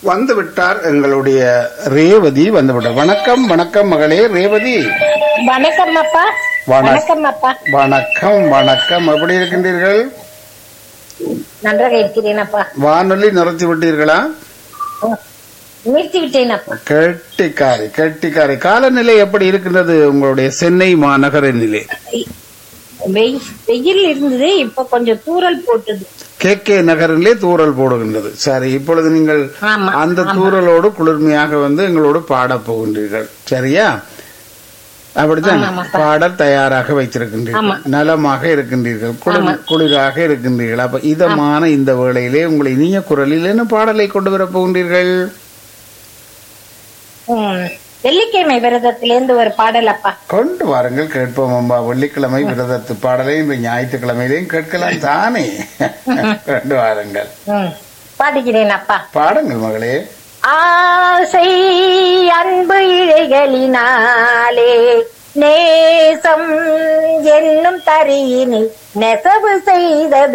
வந்து விட்டார் எங்களுடைய ரேவதி வந்து விட்டார் வணக்கம் வணக்கம் மகளே ரேவதி வணக்கம் அப்பா வணக்கம். வணக்கம் அப்பா வணக்கம் வணக்கம் எப்படி இருக்கின்றீர்கள் நன்றாக இருக்கிறேன் அப்பா வானொலி நிறுத்தி விட்டீர்களா நிறுத்தி விட்டேன் அப்பா கெட்டிக்காரி கெட்டிக்காரி காலநிலை எப்படி இருக்கின்றது உங்களுடைய சென்னை மாநகர நிலை வெய்- வெயில் இருந்தது இப்ப கொஞ்சம் தூறல் போட்டுது கே கே நகரிலே தூறல் போடுகின்றது சரி இப்பொழுது நீங்கள் ஆமா, அந்த ஆமா. தூறலோடு குளிர்மையாக வந்து எங்களோடு பாடப் போகின்றீர்கள் சரியா அப்படித்தான் ஆமாம், அப்பா. பாட தயாராக வைத்திருக்கின்றீர்கள் ஆமா. நலமாக இருக்கின்றீர்கள் ஆமா. குளிர் குளிராக இருக்கின்றீர்கள் அப்ப இதமான இந்த வேளையிலே உங்களை இனிய குரலில் என்ன பாடலை கொண்டு வரப் போகின்றீர்கள் ம். வெள்ளிக்கிழமை விரதத்திலிருந்து ஒரு பாடல் அப்பா கொண்டு வாருங்கள் கேட்போம் அம்மா வெள்ளிக்கிழமை விரதத்து பாடலை இந்த ஞாயிற்றுக்கிழமையிலையும் கேட்கலாம் தானே கொண்டு வாருங்கள் ம். பாடுகிறேன் அப்பா பாடுங்கள் மகளே ஆசை அன்பு இழைகளினாலே நேசம் என்னும் தரியினை நெசவு செய்தது